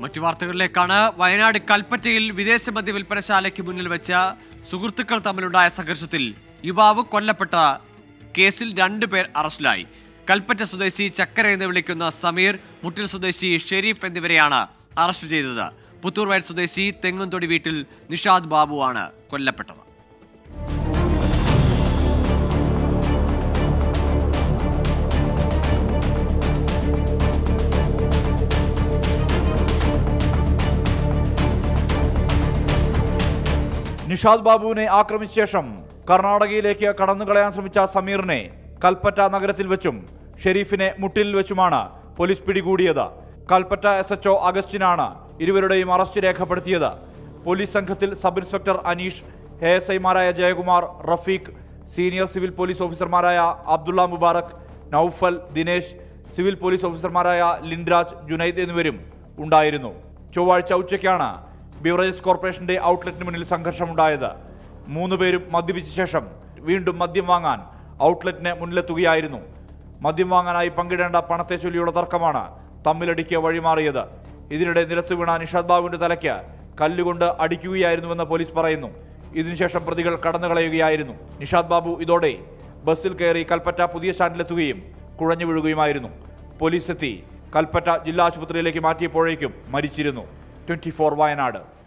മറ്റു വാർത്തകളിലേക്കാണ് വയനാട് കൽപ്പറ്റയിൽ വിദേശ മദ്യ വിൽപ്പനശാലയ്ക്ക് മുന്നിൽ വെച്ച സുഹൃത്തുക്കൾ തമ്മിലുണ്ടായ സംഘർഷത്തിൽ യുവാവ് കൊല്ലപ്പെട്ട കേസിൽ രണ്ടുപേർ അറസ്റ്റിലായി കൽപ്പറ്റ സ്വദേശി ചക്കര എന്ന് വിളിക്കുന്ന സമീർ മുട്ടിൽ സ്വദേശി ഷെരീഫ് എന്നിവരെയാണ് അറസ്റ്റ് ചെയ്തത് പുത്തൂർ വയൽ സ്വദേശി തെങ്ങുംതൊടി വീട്ടിൽ നിഷാദ് ബാബുവാണ് കൊല്ലപ്പെട്ടത് നിഷാദ് ബാബുവിനെ ആക്രമിച്ച ശേഷം കർണാടകയിലേക്ക് കടന്നുകളയാൻ ശ്രമിച്ച സമീറിനെ കൽപ്പറ്റ നഗരത്തിൽ വെച്ചും ഷെരീഫിനെ മുട്ടിലിൽ വെച്ചുമാണ് പോലീസ് പിടികൂടിയത് കൽപ്പറ്റ എസ് എച്ച്ഒ അഗസ്റ്റിനാണ് ഇരുവരുടെയും അറസ്റ്റ് രേഖപ്പെടുത്തിയത് പോലീസ് സംഘത്തിൽ sub inspector Aneesh A S ഐമാരായ Jayakumar Rafeeq senior civil police ഓഫീസർമാരായ അബ്ദുള്ള മുബാറക് നൌഫൽ ദിനേശ് സിവിൽ പോലീസ് ഓഫീസർമാരായ ലിൻരാജ് ജുനൈദ് എന്നിവരും ഉണ്ടായിരുന്നു ചൊവ്വാഴ്ച ഉച്ചയ്ക്കാണ് ബിവറേജസ് കോർപ്പറേഷന്റെ ഔട്ട്ലെറ്റിന് മുന്നിൽ സംഘർഷമുണ്ടായത് മൂന്ന് പേരും മദ്യപിച്ച ശേഷം വീണ്ടും മദ്യം വാങ്ങാൻ ഔട്ട്ലെറ്റിന് മുന്നിലെത്തുകയായിരുന്നു മദ്യം വാങ്ങാനായി പങ്കിടേണ്ട പണത്തെ ചൊല്ലിയുള്ള തർക്കമാണ് തമ്മിലടിക്ക് വഴിമാറിയത് ഇതിനിടെ നിലത്തു വീണ നിഷാദ് ബാബുവിന്റെ തലയ്ക്ക് കല്ലുകൊണ്ട് അടിക്കുകയായിരുന്നുവെന്ന് പോലീസ് പറയുന്നു ഇതിനുശേഷം പ്രതികൾ കടന്നുകളയുകയായിരുന്നു നിഷാദ് ബാബു ഇതോടെ ബസ്സിൽ കയറി കൽപ്പറ്റ പുതിയ സ്റ്റാൻഡിലെത്തുകയും കുഴഞ്ഞു വീഴുകയുമായിരുന്നു പോലീസ് എത്തി കൽപ്പറ്റ ജില്ലാ ആശുപത്രിയിലേക്ക് മാറ്റിയപ്പോഴേക്കും മരിച്ചിരുന്നു ട്വന്റി വയനാട്